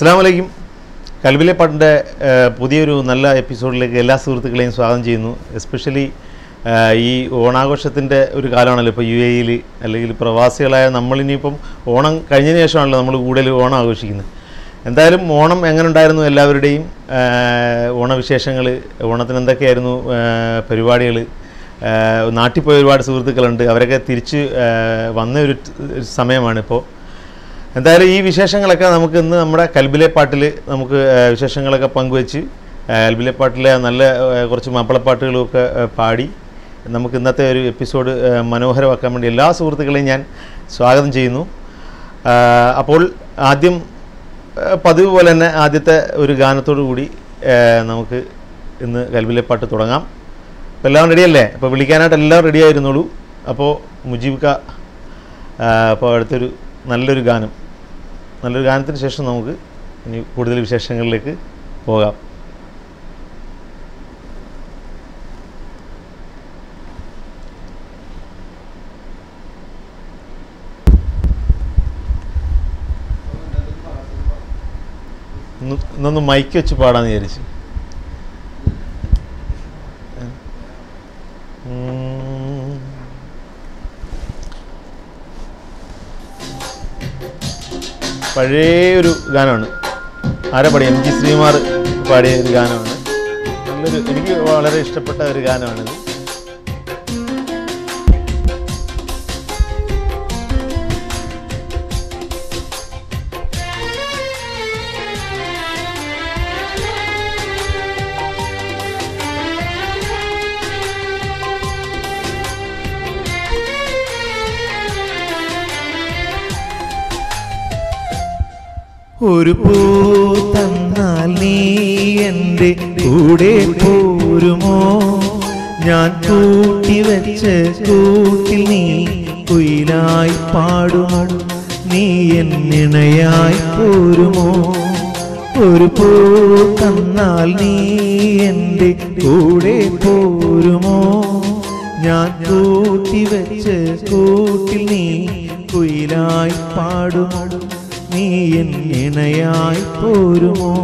അസ്സാം വലൈക്കും കൽബിലെ പാട്ടിൻ്റെ പുതിയൊരു നല്ല എപ്പിസോഡിലേക്ക് എല്ലാ സുഹൃത്തുക്കളെയും സ്വാഗതം ചെയ്യുന്നു എസ്പെഷ്യലി ഈ ഓണാഘോഷത്തിൻ്റെ ഒരു കാലമാണല്ലോ ഇപ്പോൾ യു എയിൽ അല്ലെങ്കിൽ പ്രവാസികളായ നമ്മളിനിയിപ്പം ഓണം കഴിഞ്ഞതിന് ശേഷമാണല്ലോ നമ്മൾ കൂടുതൽ ഓണം ആഘോഷിക്കുന്നത് എന്തായാലും ഓണം എങ്ങനെ ഉണ്ടായിരുന്നു എല്ലാവരുടെയും ഓണവിശേഷങ്ങൾ ഓണത്തിന് എന്തൊക്കെയായിരുന്നു പരിപാടികൾ നാട്ടിൽ പോയ ഒരുപാട് സുഹൃത്തുക്കളുണ്ട് അവരൊക്കെ തിരിച്ച് ആ, വന്ന ഒരു ട്- സമയമാണിപ്പോൾ എന്തായാലും ഈ വിശേഷങ്ങളൊക്കെ നമുക്ക് ഇന്ന് നമ്മുടെ കൽബിലെ പാട്ടിൽ നമുക്ക് ആ, വിശേഷങ്ങളൊക്കെ പങ്കുവെച്ച് ആ, കൽബിലെ പാട്ടിലെ നല്ല ആ, കുറച്ച് മാപ്പിളപ്പാട്ടുകളുമൊക്കെ ആ, പാടി നമുക്ക് ഇന്നത്തെ ഒരു എപ്പിസോഡ് ആ, മനോഹരമാക്കാൻ വേണ്ടി എല്ലാ സുഹൃത്തുക്കളെയും ഞാൻ സ്വാഗതം ചെയ്യുന്നു ആ, അപ്പോൾ ആദ്യം ആ, പതിവ് പോലെ തന്നെ ആദ്യത്തെ ഒരു ഗാനത്തോടു കൂടി ആ, നമുക്ക് ഇന്ന് കൽബിലെ പാട്ട് തുടങ്ങാം അപ്പോൾ എല്ലാം റെഡിയല്ലേ അപ്പോൾ വിളിക്കാനായിട്ട് എല്ലാം റെഡി ആയിരുന്നുള്ളൂ അപ്പോൾ മുജീബ് ക ആ, അപ്പോൾ അടുത്തൊരു നല്ലൊരു ഗാനം നല്ലൊരു ഗാനത്തിന് ശേഷം നമുക്ക് ഇനി കൂടുതൽ വിശേഷങ്ങളിലേക്ക് പോകാം ഒന്ന് ഇന്നൊന്ന് മൈക്ക് വെച്ച് പാടാന്ന് വിചാരിച്ചു ഉം. പഴയ ഒരു ഗാനമാണ് ആരാ പാടിയ എം ജി ശ്രീകുമാർ പാടിയ ഒരു ഗാനമാണ് നല്ലൊരു എനിക്ക് വളരെ ഇഷ്ടപ്പെട്ട ഒരു ഗാനമാണിത് ഒരു പൂ തന്നാൽ നീ എൻ്റെ കൂടെ പോരുമോ ഞാൻ കൂട്ടി വെച്ച കൂട്ടിൽ നീ കുയിലായി പാടുമോ നീ എന്നിണയായി പോരുമോ ഒരു പൂ തന്നാൽ നീ എൻ്റെ കൂടെ പോരുമോ ഞാൻ കൂട്ടി വെച്ച കൂട്ടിൽ നീ കുയിലായി പാടുമോ നീ എൻ ഇണയായി പോരുമോ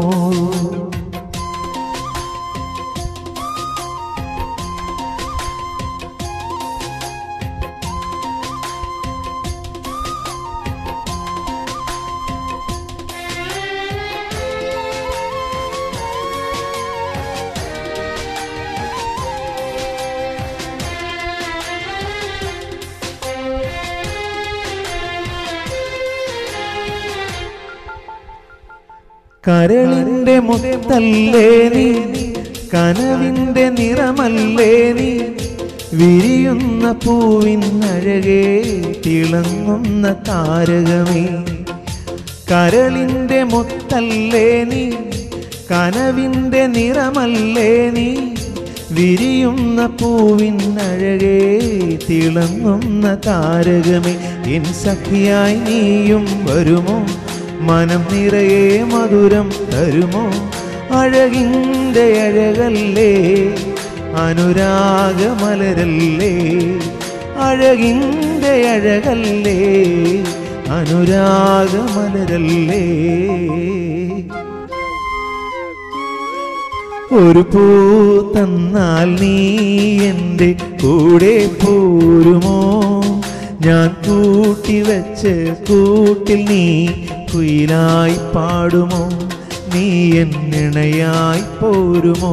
കരളിന്റെ മുത്തല്ലേ നീ കനവിന്റെ നിറമല്ലേ നീ വിരിയുന്ന പൂവിൻ അഴകേ തിളങ്ങുന്ന താരകമേ കരളിന്റെ മുത്തല്ലേ നീ കനവിന്റെ നിറമല്ലേ നീ വിരിയുന്ന പൂവിൻ അഴകേ തിളങ്ങുന്ന താരകമേ എൻ സഖിയായി നീയും വരുമോ മനം നിറയെ മധുരം തരുമോ അഴകിൻ്റെ അഴകല്ലേ അനുരാഗമലരല്ലേ അഴകിൻ്റെ അഴകല്ലേ അനുരാഗമലരല്ലേ ഒരു പൂ തന്നാൽ നീ എൻ്റെ കൂടെ പോരുമോ ഞാൻ കൂട്ടി വെച്ച് കൂട്ടിൽ നീ കുയിലായി പാടുമോ നീ എന്നിണയായി പോരുമോ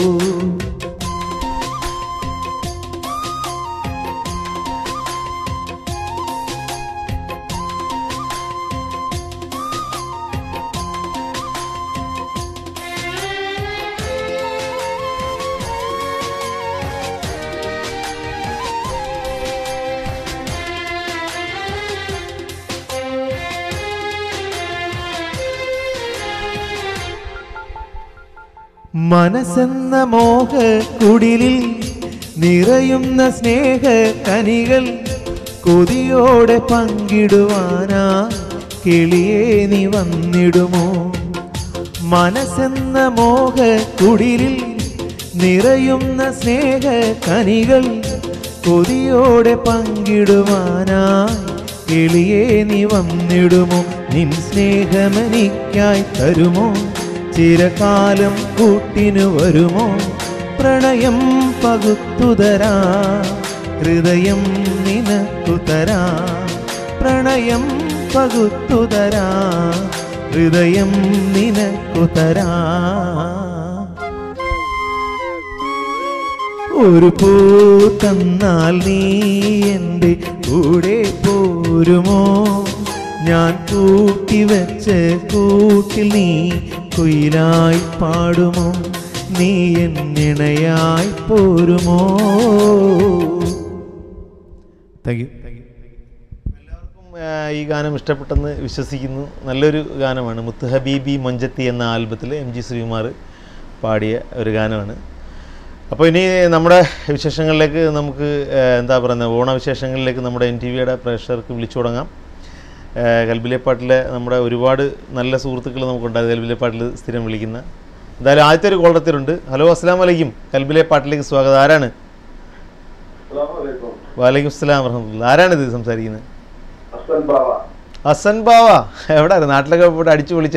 മനസ്സെന്ന മോഹ കുടിലിൽ നിറയുന്ന സ്നേഹ കനികൾ കൊതിയോടെ പങ്കിടുവാനാ കിളിയേ നീ വന്നിടുമോ മനസ്സെന്ന മോഹ കുടിലിൽ നിറയുന്ന സ്നേഹ കനികൾ കൊതിയോടെ പങ്കിടുവാനായി കിളിയേ നീ വന്നിടുമോ നിൻ സ്നേഹമെനിക്കായി തരുമോ ചിരകാലം കൂട്ടിനു വരുമോ പ്രണയം പകുത്തുതരാ ഹൃദയം നിനക്കു തരാ പ്രണയം പകുത്തുതരാ ഹൃദയം നിനക്കു തരാ ഒരു പൂ തന്നാൽ നീ എൻ്റെ കൂടെ പോരുമോ ഞാൻ കൂട്ടിവെച്ച കൂട്ടിൽ നീ കുയിലായി പാടുമോ നീ എന്നിണയായി പോരുമോ താങ്ക് യു എല്ലാവർക്കും ആ, ഈ ഗാനം ഇഷ്ടപ്പെട്ടെന്ന് വിശ്വസിക്കുന്നു നല്ലൊരു ഗാനമാണ് മുത്ത് ഹബീബി മൊഞ്ചത്തി എന്ന ആൽബത്തിൽ എം ജി ശ്രീകുമാർ പാടിയ ഒരു ഗാനമാണ് അപ്പോൾ ഇനി നമ്മുടെ വിശേഷങ്ങളിലേക്ക് നമുക്ക് ആ, എന്താ പറയുന്നത് ഓണവിശേഷങ്ങളിലേക്ക് നമ്മുടെ എൻ ടി വിയുടെ പ്രേക്ഷകർക്ക് വിളിച്ചു തുടങ്ങാം ആ, കൽബിലെ പാട്ടിലെ നമ്മുടെ ഒരുപാട് നല്ല സുഹൃത്തുക്കൾ നമുക്കുണ്ട് കൽബിലെ പാട്ടിൽ സ്ഥിരം വിളിക്കുന്ന എന്തായാലും ആദ്യത്തെ ഒരു കോളത്തിലുണ്ട് ഹലോ അസ്സാം വലൈക്കും കൽബിലെ പാട്ടിലേക്ക് സ്വാഗതം ആരാണ് അസ്സലാമലൈക്കും. വാലൈക്കും അസ്സലാം വർഹമത്തുള്ള ആരാണിത് സംസാരിക്കുന്നത് ഹസ്സൻ ബാവ. ഹസൻ ബാവ എവിടെ നാട്ടിലൊക്കെ പോയിട്ട് അടിച്ചു വിളിച്ച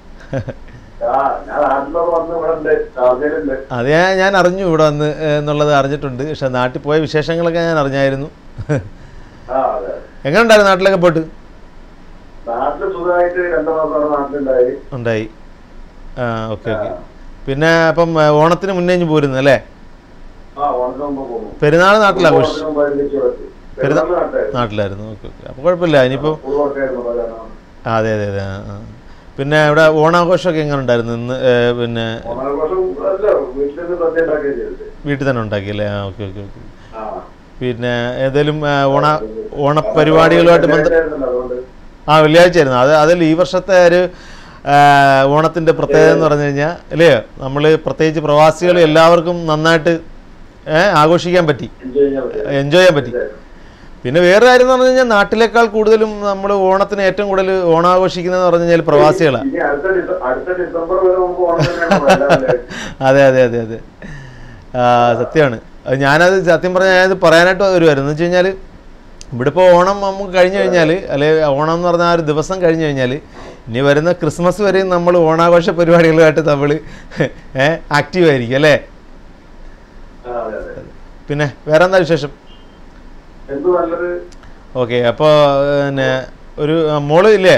ആ, ഞാൻ നാട്ടിലൊക്കെ വന്ന് ഇവിടെ ഉണ്ട്. ഷാർജയിലുണ്ട്. അത് ഞാൻ ഞാൻ അറിഞ്ഞു ഇവിടെ വന്ന് ഏഹ്, എന്നുള്ളത് അറിഞ്ഞിട്ടുണ്ട് പക്ഷെ നാട്ടിൽ പോയ വിശേഷങ്ങളൊക്കെ ഞാൻ അറിഞ്ഞായിരുന്നു ആ, അതെ. എങ്ങനെയുണ്ടായിരുന്നു നാട്ടിലൊക്കെ പോയിട്ട് നാട്ടില് സുഖമായിട്ട് രണ്ടു മാസമാണ് നാട്ടിലുണ്ടായി ഉണ്ടായി ആ ഓക്കെ ഓക്കെ പിന്നെ അപ്പം ഏഹ്, ഓണത്തിന് മുന്നേ ഇഞ്ഞ് പോരുന്നു അല്ലേ ആ ഓണത്തിന് മുമ്പ് പോകും പെരുന്നാൾ നാട്ടിലാഘോഷിച്ചു ഓണത്തിന് മുമ്പ് അതിലേക്ക് പറ്റി. പെരുന്നാൾ പെരുന്നാൾ നാട്ടിലായിരുന്നു. നാട്ടിലായിരുന്നു ഓക്കെ ഓക്കെ അപ്പോൾ കുഴപ്പമില്ല ഇനിയിപ്പോൾ സ്കൂൾ വർക്കായിരുന്നു പ്രധാനം. ആ, അതെ അതെ അതെ ആ ആ. പിന്നെ ഇവിടെ ഓണാഘോഷമൊക്കെ എങ്ങനെ ഉണ്ടായിരുന്നു ഇന്ന് ഏഹ്, പിന്നെ ഓണാഘോഷം അല്ല വീട്ടിൽ നിന്ന് സദ്യ ഉണ്ടാക്കുകയും ചെയ്തത് വീട്ടിൽ തന്നെ ഉണ്ടാക്കിയല്ലേ ആ ഓക്കെ ഓക്കെ ഓക്കെ ആ. പിന്നെ ഏതെങ്കിലും ഏഹ്, ഓണ ഓണപരിപാടികളുമായിട്ട് ബന്ധ വെള്ളിയാഴ്ചയായിരുന്നല്ലോ, അതുകൊണ്ട് ആ വെള്ളിയാഴ്ച ആയിരുന്നു അത് അതിൽ ഈ വർഷത്തെ ഒരു ആ, ഓണത്തിൻ്റെ പ്രത്യേകത എന്ന് പറഞ്ഞു കഴിഞ്ഞാൽ അല്ലേ നമ്മൾ പ്രത്യേകിച്ച് പ്രവാസികൾ എല്ലാവർക്കും നന്നായിട്ട് ഏ, ആഘോഷിക്കാൻ പറ്റി എൻജോയ് ചെയ്യാൻ പറ്റിയത്. എൻജോയ് ചെയ്യാൻ പറ്റി പിന്നെ വേറെ കാര്യം എന്ന് പറഞ്ഞു കഴിഞ്ഞാൽ നാട്ടിലേക്കാൾ കൂടുതലും നമ്മൾ ഓണത്തിന് ഏറ്റവും കൂടുതൽ ഓണാഘോഷിക്കുന്നതെന്ന് പറഞ്ഞു കഴിഞ്ഞാൽ പ്രവാസികളാണ് ഇനി അടുത്ത ഡിസ- അടുത്ത ഡിസംബർ വരെ നമുക്ക് ഓണം തന്നെയാണ് എല്ലാ വെള്ളിയാഴ്ചയും. അതെ അതെ അതെ അതെ ആ, സത്യമാണ് അത് ഞാനത് സത്യം പറഞ്ഞാൽ ഞാനത് പറയാനായിട്ട് വരുമായിരുന്നു എന്ന് വെച്ച് കഴിഞ്ഞാൽ ഇവിടെ ഇപ്പോൾ ഓണം നമുക്ക് കഴിഞ്ഞു കഴിഞ്ഞാൽ അല്ലെ ഓണം എന്ന് പറഞ്ഞാൽ ആ ഒരു ദിവസം കഴിഞ്ഞു കഴിഞ്ഞാൽ ഇനി വരുന്ന ക്രിസ്മസ് വരെയും നമ്മൾ ഓണാഘോഷ പരിപാടികളുമായിട്ട് നമ്മൾ ആക്റ്റീവ് ആയിരിക്കും അല്ലേ ആ, അതെ, അതെ. പിന്നെ വേറെ എന്താ വിശേഷം എന്ത് നല്ലത് ഓക്കെ അപ്പോൾ പിന്നെ ഒരു ആ, മോള് ഇല്ലേ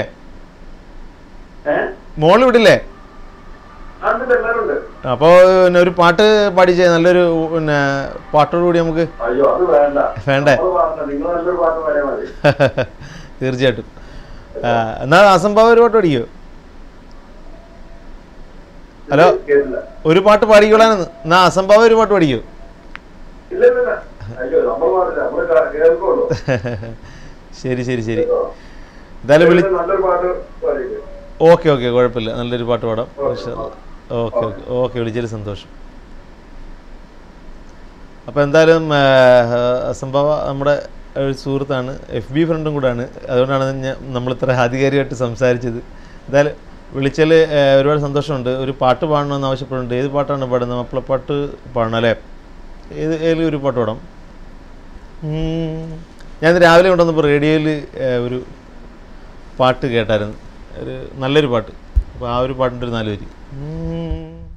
ഏഹ് മോള് വിടില്ലേ അതിന്റെ എല്ലാവരും ഉണ്ട് അപ്പോൾ പിന്നെ ഒരു പാട്ട് പാടിച്ചേ നല്ലൊരു പിന്നെ പാട്ടോടുകൂടി നമുക്ക് അയ്യോ അത് വേണ്ട വേണ്ടേ? നമ്മള് പാടണ്ട. നിങ്ങൾ നല്ലൊരു പാട്ട് പാടിയാൽ മതി തീർച്ചയായിട്ടും ആ, എന്നാ അസംഭവം ഒരു പാട്ട് പഠിക്കോ ഹലോ. കേട്ടില്ല ഒരു പാട്ട് പാടിക്കോളാനെന്ന് എന്നാ അസംഭവം ഒരു പാട്ട് പഠിക്കോ ഇല്ല ഇല്ല ഇല്ല. അയ്യോ നമ്മൾ പാടില്ല നമ്മള് കാ- കേൾക്കുള്ളൂ ശരി ശരി ശരി എന്തായാലും വിളി നല്ലൊരു പാട്ട് പാടിയിട്ട് ഓക്കെ ഓക്കെ കുഴപ്പമില്ല നല്ലൊരു പാട്ട് പാടാം ഓക്കെ. ഓക്കെ ഓക്കെ ഓക്കെ വിളിച്ചതിൽ സന്തോഷം അപ്പോൾ എന്തായാലും ആ, അസംഭവ നമ്മുടെ ഒരു സുഹൃത്താണ് എഫ് ബി ഫ്രണ്ടും കൂടാണ് അതുകൊണ്ടാണ് ഞാൻ നമ്മൾ ഇത്ര ആധികാരികമായിട്ട് സംസാരിച്ചത് എന്തായാലും വിളിച്ചാൽ ഒരുപാട് സന്തോഷമുണ്ട് ഒരു പാട്ട് പാടണമെന്ന് ആവശ്യപ്പെടുന്നുണ്ട് ഏത് പാട്ടാണ് പാടുന്നത് മാപ്പിളപ്പാട്ട് പാടണം അല്ലേ ഏത് ഏതെങ്കിലും ഒരു പാട്ട് പാടാം ഉം. ഞാൻ രാവിലെ കൊണ്ടുവന്നപ്പോൾ റേഡിയോയിൽ ഒരു പാട്ട് കേട്ടായിരുന്നു ഒരു നല്ലൊരു പാട്ട് അപ്പോൾ ആ ഒരു പാട്ടിൻ്റെ ഒരു നാല് വരി ഉം.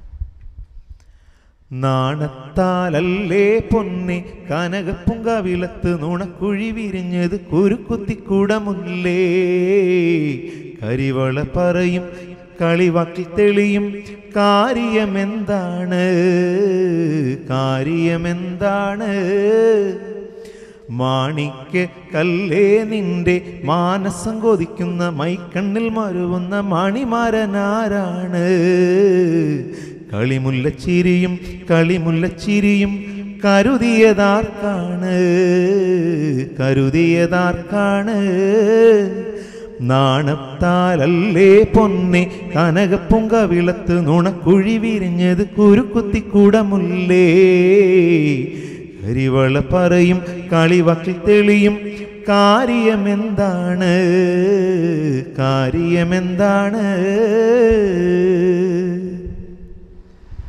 നാണത്താലല്ലേ പൊന്നെ കനകപ്പുങ്കാവിലത്ത് നുണക്കുഴി വിരിഞ്ഞത് കുരുക്കുത്തിക്കൂടമുല്ലേ കരിവള പറയും കളിവാക്കിൽ തെളിയും കാര്യമെന്താണ് കാര്യമെന്താണ് മാണിക്ക കല്ലേ നിന്റെ മാനസം കൊതിക്കുന്ന മൈക്കണ്ണിൽ മരുവുന്ന മണിമാരനാരാണ് കളിമുല്ലച്ചിരിയും കളിമുല്ലച്ചിരിയും കരുതിയതാർക്കാണ് കരുതിയതാർക്കാണ് നാണത്താലല്ലേ പൊന്നെ കനകപ്പുങ്കവിളത്ത് നുണക്കുഴി വിരിഞ്ഞത് കുരുക്കുത്തിക്കൂടമുല്ലേ കരിവള പറയും കളിവാക്കിൽ തെളിയും കാര്യമെന്താണ് കാര്യമെന്താണ്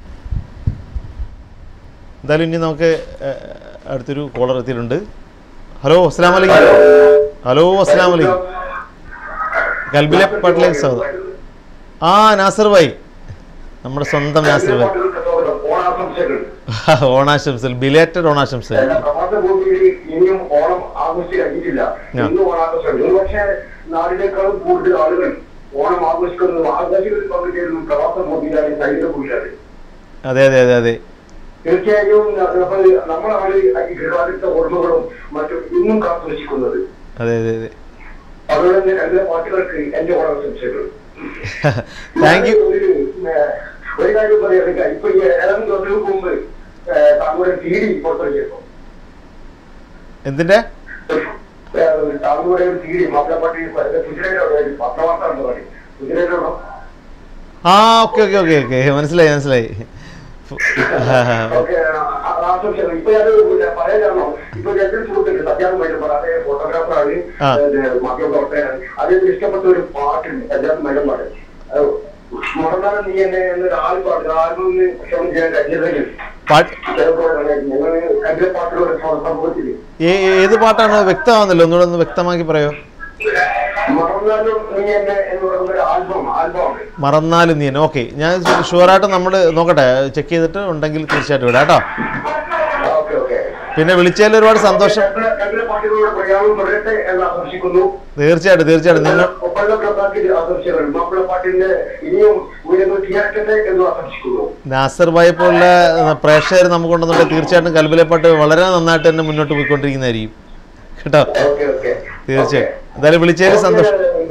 എന്തായാലും ഇനി നമുക്ക് ഏഹ്, അടുത്തൊരു കോളർ എത്തിയിട്ടുണ്ട് ഹലോ അസ്സാം വലൈക്കും ഹലോ അസ്സാം വലൈക്കും കൽബിലെ പാട്ടിലേക്ക് സ്വാഗതം ആ നാസർ ഭായി നമ്മുടെ സ്വന്തം നാസർ ഭായി ഓണാശംസകൾ ഓണാശംസകൾ ബിലേറ്റഡ് ഓണാശംസകൾ പ്രവാസ ഭൂമിയിൽ ഇനിയും ഓണം ആഘോഷിച്ച് കഴിഞ്ഞിട്ടില്ല ആ. ഇന്നും ഓണാഘോഷങ്ങൾ ഒരു പക്ഷേ നാടിനേക്കാളും കൂടുതൽ ആളുകൾ ഓണം ആഘോഷിക്കുന്നതും ആഘോഷികളിൽ പങ്കുചേരുന്നതും പ്രവാസ ഭൂമിയിലാണ് സൈനിക ഭൂമിയിലാണ് അതെ അതെ അതെ അതെ തീർച്ചയായും നമ്മൾ നമ്മളാണ് ഈ ഗൃഹാദിത്ത ഓർമ്മകളും മറ്റും ഇന്നും കാത്തുവച്ചിരിക്കുന്നത് അതെ അതെ അതെ അതുകൊണ്ട് തന്നെ രണ്ട് പാട്ടുകൾക്ക് എന്റെ ഓണാശംസകൾ താങ്ക് യു ഒരു, ഏഹ്, ഒരു കാര്യം പറയാം ഇപ്പൊ ഈ ഏതാനും ദിവസങ്ങൾക്ക് മുമ്പ് ഏഹ്, താങ്കളുടെ ടി ഡി പുറത്തിറക്കിയപ്പോ എന്തിന്റെ ഏഹ്, താങ്കളുടെ ഒരു ടി ഡി മാപ്പിളപ്പാട്ടി കുതിരയുടെ പത്രവാർത്ത എന്ന് പറയും കുതിരയുടെ ആ ഓക്കെ ഓക്കെ ഓക്കെ ഓക്കെ മനസ്സിലായി മനസ്സിലായി ഓക്കെ ആശംസകൾ ഇപ്പൊ ഞാൻ പിന്നെ പറയാനാണോ ഇപ്പൊ രണ്ട് സുഹൃത്തുക്കൾ സത്യാന്ന് മൈലമ്പാട് അതേ ഫോട്ടോഗ്രാഫറാണ് ആ. മാധ്യമ പ്രവർത്തകനാണ് അദ്ദേഹത്തിന് ഇഷ്ടപ്പെട്ട ഒരു പാട്ടുണ്ട് സത്യാന്ന് മൈലമ്പാട് മുടന്നാലും നീ എന്നെ എന്നൊരു ആൾ പാട്ട് ആൽബം ക്ഷമം ചെയ്യാൻ കഴിഞ്ഞതെങ്കിൽ പാട്ട് ഞങ്ങൾ എന്റെ പാട്ടുകൾ സംഭവത്തിൽ ഏ- ഏത് പാട്ടാണ് വ്യക്തമാവുന്നല്ലോ ഒന്നുകൂടെ ഒന്ന് വ്യക്തമാക്കി പറയോ മറന്നാലും നീ എന്നെ എന്ന് പറയുന്ന ഒരു ആൽബം ആൽബമാണ് മറന്നാലും നീ ഓക്കെ ഞാൻ ഷുവറായിട്ട് നമ്മൾ നോക്കട്ടെ ചെക്ക് ചെയ്തിട്ട് ഉണ്ടെങ്കിൽ തീർച്ചയായിട്ടും വിടാം കേട്ടോ ഓക്കെ ഓക്കെ പിന്നെ വിളിച്ചതിൽ ഒരുപാട് സന്തോഷം ഞങ്ങളുടെ പാട്ടുകളുടെ പ്രയാണം തുടരട്ടെ എന്ന് ആശംസിക്കുന്നു തീർച്ചയായിട്ടും തീർച്ചയായിട്ടും നിങ്ങൾ ഒപ്പള്ള പ്രഭാത്തിന്റെ ആശംസകൾ മാപ്പിള പാട്ടിന്റെ ഇനിയും ഉയർന്നു തീർക്കട്ടെ എന്ന് ആശംസിക്കുന്നു നാസർ ഭായി പോലുള്ള പ്രേക്ഷകർ നമുക്കുണ്ടെന്നുണ്ടെങ്കിൽ തീർച്ചയായിട്ടും കൽബിലെ പാട്ട് വളരെ നന്നായിട്ട് തന്നെ മുന്നോട്ട് പോയിക്കൊണ്ടിരിക്കുന്നതായിരിക്കും കേട്ടോ ഓക്കെ ഓക്കെ തീർച്ചയായും എന്തായാലും വിളിച്ചതിൽ സന്തോഷം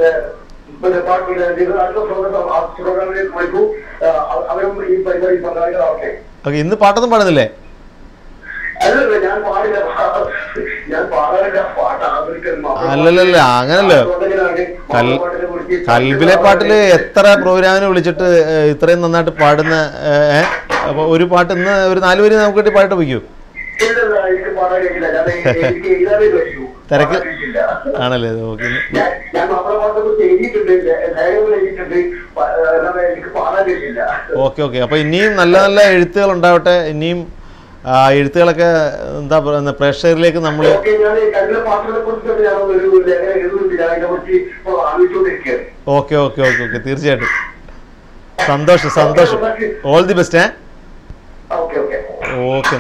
അവരും ഈ പരിപാടി പങ്കാളികളാവട്ടെ ഓക്കെ ഇന്ന് പാട്ടൊന്നും പാടുന്നില്ലേ അല്ലല്ല ഞാൻ പാടില്ല ഞാൻ പാടാറില്ല പാട്ട് ആഗ്രഹിക്കുന്നു അല്ലല്ലല്ല അങ്ങനല്ലോ കൽ കൽബിലെ പാട്ടില് എത്ര പ്രോഗ്രാമിന് വിളിച്ചിട്ട് ഏഹ്, ഇത്രയും നന്നായിട്ട് പാടുന്ന ഏഹ്, അപ്പൊ ഒരു പാട്ട് ഇന്ന് ഒരു നാല് വരി നമുക്ക് വേണ്ടി പാട്ട് വയ്ക്കൂ ഇല്ലല്ല എനിക്ക് പാടാൻ കഴിയില്ല ഞാൻ എനിക്ക് എഴുതാനേ കഴിയൂ തിരക്ക് പാടാൻ കഴിയില്ല. ആണല്ലേ ഓക്കെ ഞാൻ ഞാൻ മാപ്പിള പാട്ടിനെ കുറിച്ച് എഴുതിയിട്ടുണ്ട് ലേഖനങ്ങൾ എഴുതിയിട്ടുണ്ട് പ- എന്താണ് എനിക്ക് പാടാൻ കഴിയില്ല ഓക്കെ ഓക്കെ അപ്പോൾ ഇനിയും നല്ല നല്ല എഴുത്തുകൾ ഉണ്ടാവട്ടെ ഇനിയും ആ, എഴുത്തുകളൊക്കെ എന്താ പറയുക പ്രേക്ഷകരിലേക്ക് നമ്മൾ ഓക്കെ ഞാൻ കഴിഞ്ഞ പാട്ടിനെ കുറിച്ചൊക്കെ ഞാൻ ഒരു ലേഖനം എഴുതുന്നുണ്ട് ഞാൻ അതിനെ കുറിച്ച് ഇപ്പോൾ ആലോചിച്ചുകൊണ്ടിരിക്കുകയാണ് ഓക്കെ ഓക്കെ ഓക്കെ ഓക്കെ തീർച്ചയായിട്ടും സന്തോഷം സന്തോഷം ഓൾ ദി ബെസ്റ്റ് ഏ ഓക്കെ ഓക്കെ ഓക്കെ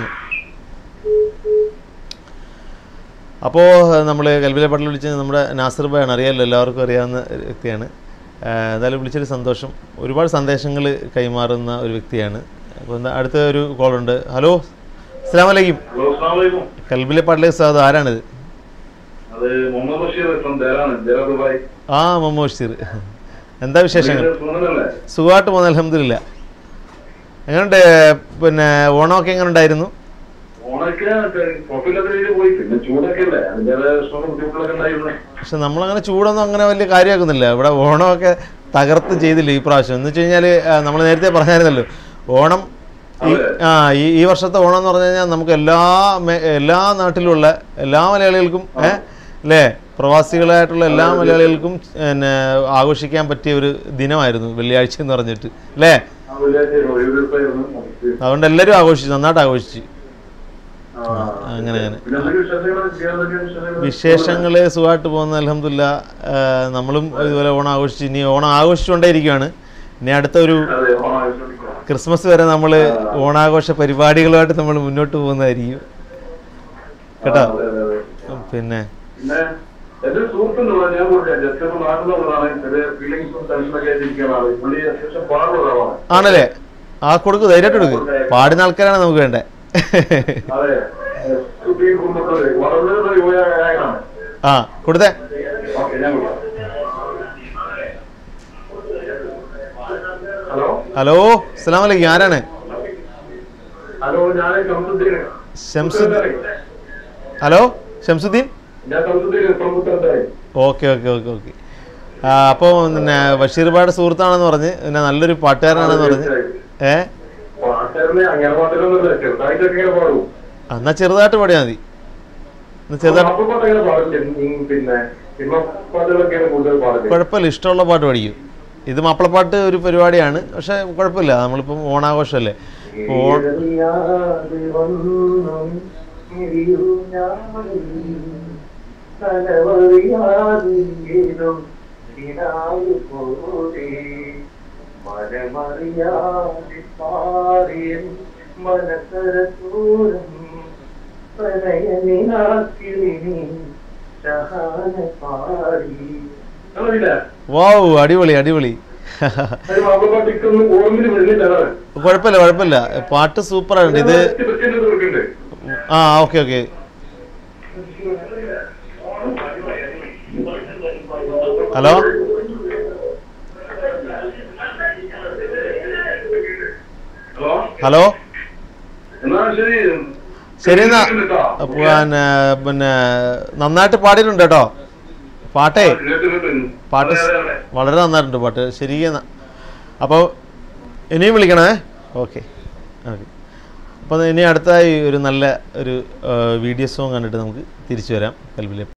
അപ്പോൾ നമ്മൾ കൽബിലെ പാട്ടിൽ വിളിച്ച് നമ്മുടെ നാസിർ ഭായാണ് അറിയാമല്ലോ എല്ലാവർക്കും അറിയാവുന്ന ഒരു വ്യക്തിയാണ് ആ, എന്തായാലും വിളിച്ചൊരു സന്തോഷം ഒരുപാട് സന്ദേശങ്ങൾ കൈമാറുന്ന ഒരു വ്യക്തിയാണ് അപ്പോൾ എന്താ അടുത്ത ഒരു കോളുണ്ട് ഹലോ അസ്സാം വലൈക്കും ഹലോ അസ്സാമലൈക്കും കൽബിലെ പാട്ടിലേക്ക് സ്വാഗതം ആരാണിത് അത് മുഹമ്മദ് ബഷീർ ഫ്രം ദേരാണ് ദേരാ ദുബായ് ആ മമ്മൂ ബഷീർ എന്താ വിശേഷങ്ങൾ സുഹൃത്തല്ലേ സുഖമായിട്ട് പോകുന്ന അലഹമില്ല എങ്ങനെയുണ്ട് പിന്നെ ഓണമൊക്കെ എങ്ങനെ ഉണ്ടായിരുന്നു ഓണൊക്കെ കുഴപ്പമില്ലാത്ത രീതിയിൽ പോയി പിന്നെ ചൂടൊക്കെ അല്ലേ അതിന്റെ ഇഷ്ടം ബുദ്ധിമുട്ടുകളൊക്കെ ഉണ്ടായിരുന്നു പക്ഷെ നമ്മളങ്ങനെ ചൂടൊന്നും അങ്ങനെ വലിയ കാര്യമാക്കുന്നില്ല ഇവിടെ ഓണമൊക്കെ തകർത്ത് ചെയ്തില്ല ഈ പ്രാവശ്യം എന്ന് വെച്ച് കഴിഞ്ഞാൽ നമ്മൾ നേരത്തെ പറഞ്ഞായിരുന്നല്ലോ ഓണം ഈ അതെ. ആ ഈ ഈ വർഷത്തെ ഓണം എന്ന് പറഞ്ഞു കഴിഞ്ഞാൽ നമുക്ക് എല്ലാ മേ- എല്ലാ നാട്ടിലുള്ള എല്ലാ മലയാളികൾക്കും ഏ അല്ലേ പ്രവാസികളായിട്ടുള്ള എല്ലാ മലയാളികൾക്കും പിന്നെ ആഘോഷിക്കാൻ പറ്റിയ ഒരു ദിനമായിരുന്നു വെള്ളിയാഴ്ച എന്ന് പറഞ്ഞിട്ട് അല്ലേ ആ വെള്ളിയാഴ്ച ഒഴിവെടുപ്പായിരുന്നു നമുക്ക്. അതുകൊണ്ട് എല്ലാവരും ആഘോഷിച്ചു നന്നായിട്ട് ആഘോഷിച്ചു ആ, അങ്ങനെ അങ്ങനെ പിന്നെ എന്തൊക്കെ വിശേഷങ്ങൾ കേരളത്തിലെ വിശേഷങ്ങൾ വിശേഷങ്ങൾ സുഖമായിട്ട് പോകുന്ന അലഹമില്ല നമ്മളും ഇതുപോലെ ഓണം ആഘോഷിച്ച് ഇനി ഓണം ആഘോഷിച്ചുകൊണ്ടേയിരിക്കുകയാണ് ഇനി അടുത്ത ഒരു അതെ ഓണം ആഘോഷിച്ചോണ്ടിരിക്കുകയാണ്. ക്രിസ്മസ് വരെ നമ്മൾ ഓണാഘോഷ പരിപാടികളുമായിട്ട് നമ്മൾ മുന്നോട്ട് പോകുന്നതായിരിക്കും കേട്ടോ ആ, അതെ, അതെ, അതെ. പിന്നെ പിന്നെ എന്റെ ഒരു സുഹൃത്തുണ്ട് ഇവിടെ, ഞാൻ കൊടുക്കാം ജസ്റ്റ് ഇപ്പൊ നാട്ടിലുള്ളതാണ് ചെറിയ ഫീലിങ്സും ടെൻഷനൊക്കെ ആയിട്ടിരിക്കുന്ന ആള് പുള്ളി അത്യാവശ്യം പാടുള്ള ആളാണ് ആണല്ലേ ആ കൊടുക്ക് ധൈര്യമായിട്ട് കൊടുക്ക് പാടുന്ന ആൾക്കാരാണ് നമുക്ക് വേണ്ടേ അതെ കുട്ടി കുടുംബത്തോട് വളരെ യുവകാരനാണ് ആ കൊടുത്തേ ഓക്കെ ഞാൻ കൊടുക്കാം ഹലോ ഹലോ അസ്സാം വലൈക്കും ആരാണ് ഹലോ ഞാൻ കംസുദ്ദീൻ ഷംസുദ്ദീൻ ഹലോ ഷംസുദ്ദീൻ ഞാൻ കംസുദ്ദീൻ പ്രമുഖ ഓക്കെ ഓക്കെ ഓക്കെ ഓക്കെ ആ അപ്പോൾ പിന്നെ ബഷീർബായുടെ സുഹൃത്താണെന്ന് പറഞ്ഞ് പിന്നെ നല്ലൊരു പാട്ടുകാരനാണെന്ന് പറഞ്ഞ് ഏ പാട്ടുകാരനെ അങ്ങനെ പാട്ടുകളൊന്നുമില്ല ചെറുതായിട്ടൊക്കെ ഇങ്ങനെ പാടും എന്നാൽ ചെറുതായിട്ട് പാടിയാൽ മതി എന്നാ ചെറുതായിട്ട് മാപ്പിളപ്പാട്ട് അങ്ങനെ പാടും ഉം, പിന്നെ സിനിമ പാട്ടുകളൊക്കെയാണ് കൂടുതൽ പാടുന്നത് കുഴപ്പമില്ല ഇഷ്ടമുള്ള പാട്ട് പഠിക്കും ഇത് മാപ്പിളപ്പാട്ട് ഒരു പരിപാടിയാണ് പക്ഷെ കുഴപ്പമില്ല നമ്മളിപ്പം ഓണാഘോഷമല്ലേ ഓ- ഈരറിയാതെ വന്നു മിഴിയൂ ഞാൻ നനവറിയാതേതോ കിനാവ് പോലെ മനമറിയാതെ പാറിയൻ മനസരത്തോരം പ്രണയനിനാക്കിളിനി ശഹാന പാടി അറിയില്ല വാവ് അടിപൊളി അടിപൊളി അത് മാപ്പിളപ്പാട്ടിക്കൊന്നും ഓർമ്മയിൽ വരുന്നില്ല അതാണ് കുഴപ്പമില്ല കുഴപ്പമില്ല പാട്ട് സൂപ്പറാണ് ഇത് കൊടുക്കണ്ടേ ആ okay okay hello hello hello എന്നാ ശരി ശരി എന്നാ കേട്ടോ. പിന്നെ പിന്നെ നന്നായിട്ട് പാടിയിട്ടുണ്ട് കേട്ടോ പാട്ടേ ആ, കേട്ടു, കേട്ടു. പാട്ട് അതെ, അതെ, അതെ. വളരെ നന്നായിട്ടുണ്ട് പാട്ട് ശരി എന്നാ അപ്പോൾ ഇനിയും വിളിക്കണേ ഓക്കെ ഓക്കെ അപ്പോൾ ഇനി അടുത്തായി ഒരു നല്ല ഒരു വീഡിയോ സോങ് കണ്ടിട്ട് നമുക്ക് തിരിച്ചു വരാം കൽബിലെ